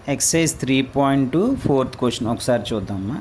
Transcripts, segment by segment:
excise three point two fourth question ఒకసారి చూద్దామా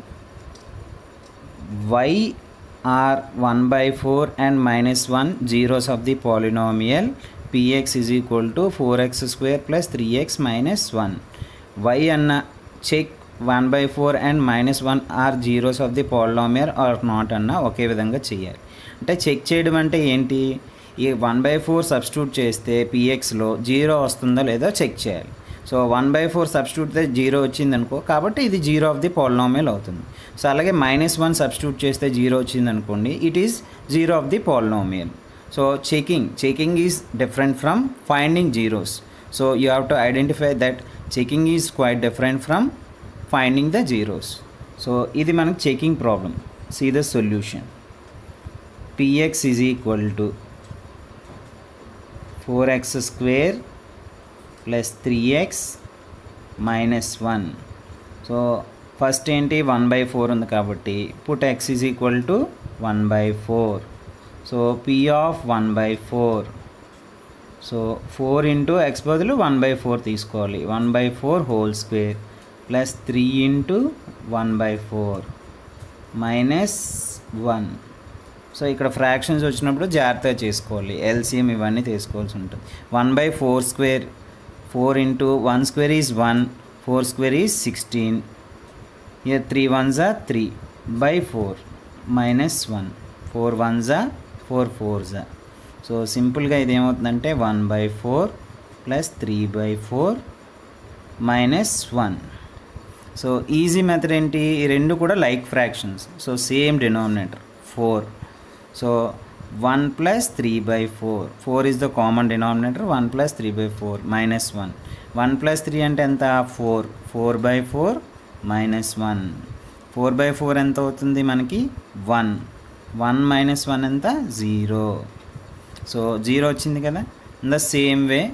why are one by four and minus one zeros of the polynomial p x is equal to four x square plus three x minus one why అన్న check one by four and minus one are zeros of the polynomial are not అన్న ఒకే విధంగా చేయాలి అంటే check చేయడం అంటే ఏంటి ఈ వన్ బై ఫోర్ సబ్స్టిట్యూట్ చేస్తే పిఎక్స్లో జీరో వస్తుందో లేదో చెక్ చేయాలి so one by four substitute zero వచ్చింది అనుకో కాబట్టి ఇది జీరో ఆఫ్ ది పాలినామియల్ అవుతుంది సో అలాగే మైనస్ వన్ సబ్స్టిట్యూట్ చేస్తే జీరో వచ్చింది అనుకోండి it is zero of the polynomial so checking checking is different from finding zeros so you have to identify that checking is quite different from finding the zeros so ఇది మనకు checking problem see the solution p x is equal to four x square plus three x minus one so first ఏంటి one by four ఉంది కాబట్టి put x is equal to one by four so p of one by four so four into x బదులు one by four తీసుకోవాలి one by four whole square plus three into one by four minus one so ఇక్కడ fractions వచ్చినప్పుడు జాగ్రత్తగా చేసుకోవాలి LCM ఇవన్నీ తీసుకోవాల్సి ఉంటుంది one by four square four into one square is one four square is sixteen year three one జా three by four minus one four one జా four four జా సో సింపుల్గా ఇది ఏమవుతుందంటే one by four plus three by four minus one so easy method ఏంటి ఈ రెండు కూడా like fractions so same denominator four so one plus three by four four is the common denominator one plus three by four minus one one plus three అంటే ఎంత four four by four minus one four by four ఎంత అవుతుంది మనకి one one minus one ఎంత zero so zero వచ్చింది కదా in the same way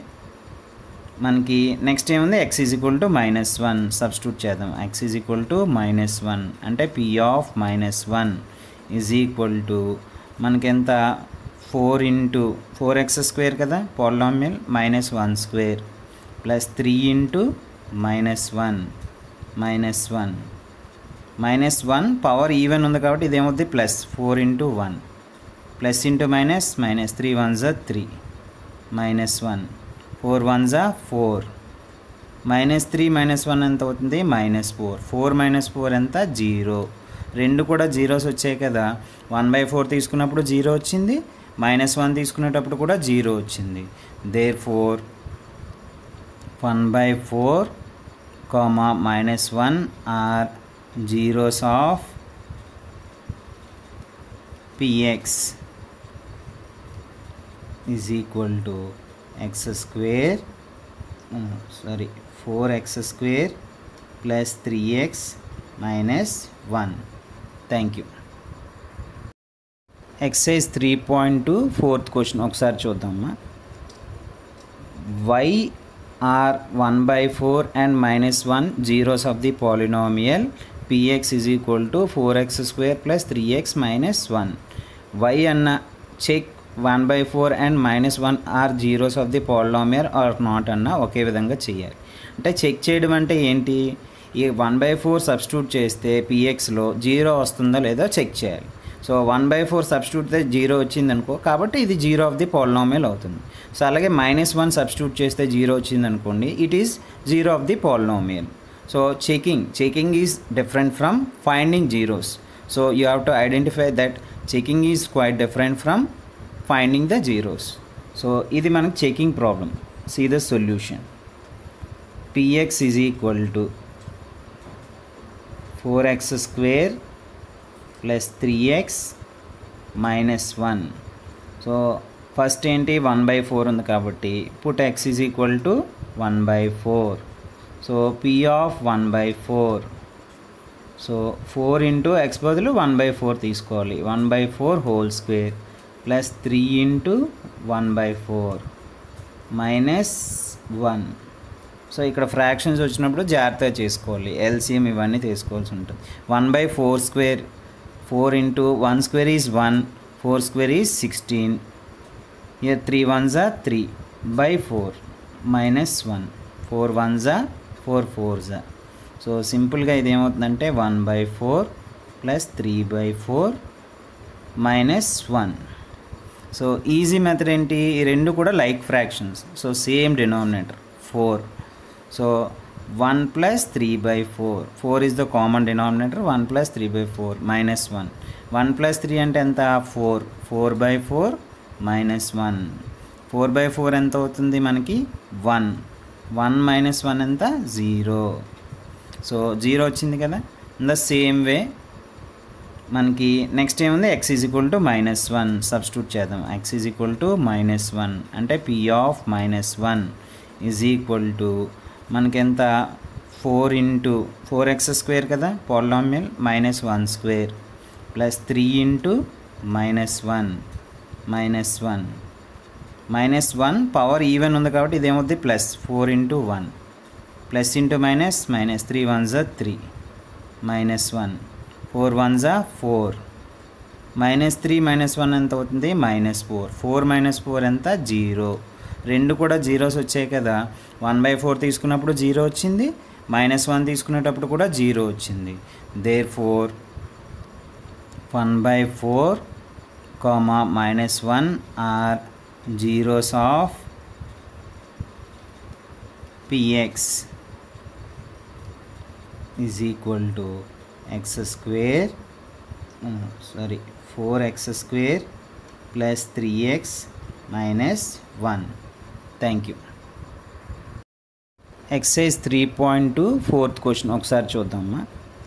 మనకి next ఏముంది x is equal to minus one substitute చేద్దాం x is equal to minus one అంటే p of minus one is equal to మనకెంత four into four x square కదా polynomial minus one square plus three into minus one minus one minus one power even ఉంది కాబట్టి ఇదేమవుద్ది plus four into one plus into minus minus three one జా three minus one four one జా four minus three minus one ఎంత అవుతుంది minus four four minus four ఎంత zero రెండు కూడా జీరోస్ వచ్చాయి కదా వన్ బై ఫోర్ తీసుకున్నప్పుడు జీరో వచ్చింది మైనస్ వన్ తీసుకునేటప్పుడు కూడా జీరో వచ్చింది therefore one by four comma minus one are zeros of p x is equal to x square sorry four x square plus three x minus one thank you exercise three point two fourth question ఒకసారి చూద్దామా why are one by four and minus one zeros of the polynomial p x is equal to four x square plus three x minus one why అన్న check one by four and minus one are zeros of the polynomial are not అన్న ఒకే విధంగా చేయాలి అంటే check చేయడం అంటే ఏంటి ఈ వన్ బై ఫోర్ సబ్స్టిట్యూట్ చేస్తే పిఎక్స్లో జీరో వస్తుందో లేదో చెక్ చేయాలి so one by four substitute zero వచ్చింది అనుకో కాబట్టి ఇది జీరో ఆఫ్ ది పాలినామియల్ అవుతుంది సో అలాగే మైనస్ వన్ సబ్స్టిట్యూట్ చేస్తే జీరో వచ్చింది అనుకోండి it is zero of the polynomial so checking checking is different from finding zeros so you have to identify that checking is quite different from finding the zeros so ఇది మనకు checking problem see the solution p x is equal to four x square plus three x minus one so first ఏంటి one by four ఉంది కాబట్టి put x is equal to one by four so p of one by four so four into x బదులు one by four తీసుకోవాలి one by four whole square plus three into one by four minus one so ఇక్కడ fractions వచ్చినప్పుడు జాగ్రత్తగా చేసుకోవాలి LCM ఇవన్నీ తీసుకోవాల్సి ఉంటుంది one by four square four into one square is one four square is sixteen year three one జా three by four minus one four one జా four four జా సో సింపుల్గా ఇది ఏమవుతుందంటే one by four plus three by four minus one so easy method ఏంటి ఈ రెండు కూడా like fractions so same denominator four so one plus three by four four is the common denominator one plus three by four minus one one plus three అంటే ఎంత four four by four minus one four by four ఎంత అవుతుంది మనకి one one minus one ఎంత zero so zero వచ్చింది కదా in the same way మనకి next ఏముంది x is equal to minus one substitute చేద్దాం x is equal to minus one అంటే p of minus one is equal to మనకి ఎంత four into four x square కదా polynomial minus one square plus three into minus one minus one minus one power even ఉంది కాబట్టి ఇదేమవుద్ది plus four into one plus into minus minus three one జా three minus one four one జా four minus three minus one ఎంత అవుతుంది minus four four minus four ఎంత zero రెండు కూడా జీరోస్ వచ్చాయి కదా వన్ బై ఫోర్ తీసుకున్నప్పుడు జీరో వచ్చింది మైనస్ వన్ తీసుకునేటప్పుడు కూడా జీరో వచ్చింది therefore one by four comma minus one are zeros of p x is equal to x square sorry four x square plus three x minus one thank you exercise three point two fourth question ఒకసారి చూద్దామా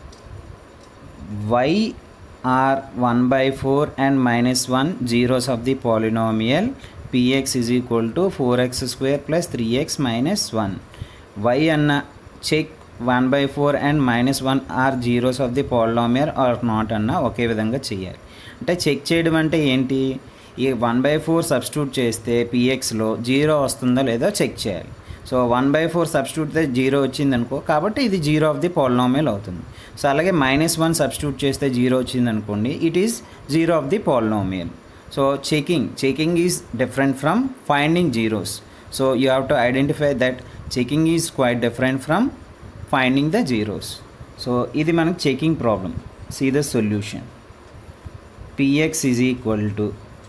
why are one by four and minus one zeros of the polynomial p x is equal to four x square plus three x minus one why అన్న check one by four and minus one are zeros of the polynomial are not అన్న ఒకే విధంగా చేయాలి అంటే check చేయడం అంటే ఏంటి ఈ వన్ బై ఫోర్ సబ్స్టిట్యూట్ చేస్తే పిఎక్స్లో జీరో వస్తుందో లేదో చెక్ చేయాలి so one by four substitute zero వచ్చింది అనుకో కాబట్టి ఇది జీరో ఆఫ్ ది పాలినామియల్ అవుతుంది సో అలాగే మైనస్ వన్ సబ్స్టిట్యూట్ చేస్తే జీరో వచ్చింది అనుకోండి it is zero of the polynomial so checking checking is different from finding zeros so you have to identify that checking is quite different from finding the zeros so ఇది మనకు checking problem see the solution p x is equal to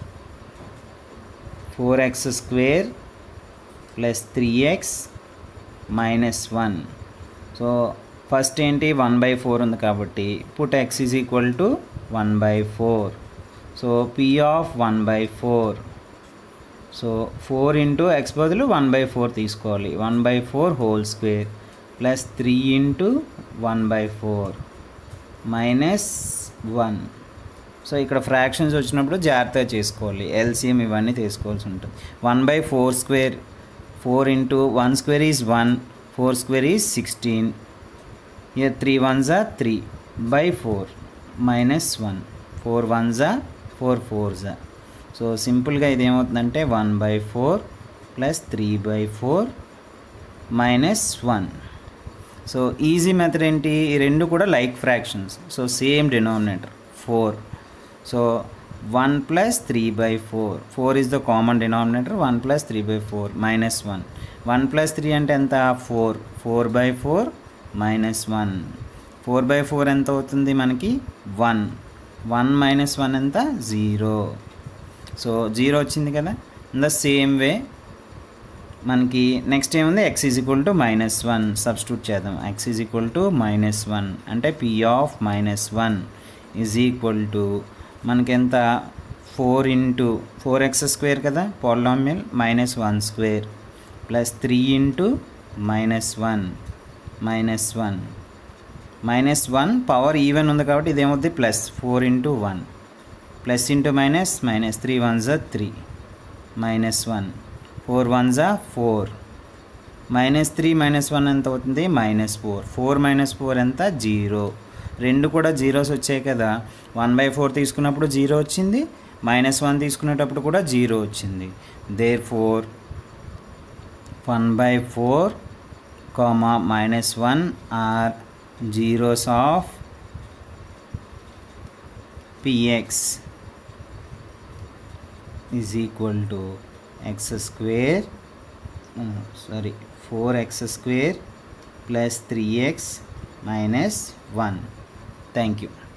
four x square plus three x minus one so first ఏంటి one by four ఉంది కాబట్టి put x is equal to one by four so p of one by four so four into x బదులు one by four తీసుకోవాలి one by four whole square plus three into one by four minus one so ఇక్కడ fractions వచ్చినప్పుడు జాగ్రత్తగా చేసుకోవాలి LCM ఇవన్నీ తీసుకోవాల్సి ఉంటుంది one by four square four into one square is one four square is sixteen year three one జా three by four minus one four one జా four four జా సో సింపుల్గా ఇది ఏమవుతుందంటే one by four plus three by four minus one so easy method ఏంటి ఈ రెండు కూడా like fractions so same denominator four so one plus three by four four is the common denominator one plus three by four minus one one plus three అంటే ఎంత four four by four minus one four by four ఎంత అవుతుంది మనకి one one minus one ఎంత zero so zero వచ్చింది కదా in the same way మనకి next ఏముంది x is equal to minus one substitute చేద్దాం x is equal to minus one అంటే p of minus one is equal to మనకెంత four into four x square కదా polynomial minus one square plus three into minus one minus one minus one power even ఉంది కాబట్టి ఇదేమవుద్ది plus four into one plus into minus minus three one జా three minus one four one జా four minus three minus one ఎంత అవుతుంది minus four four minus four ఎంత zero రెండు కూడా జీరోస్ వచ్చాయి కదా వన్ బై ఫోర్ తీసుకున్నప్పుడు జీరో వచ్చింది మైనస్ వన్ తీసుకునేటప్పుడు కూడా జీరో వచ్చింది therefore one by four comma minus one are zeros of p x is equal to x square sorry four x square plus three x minus one thank you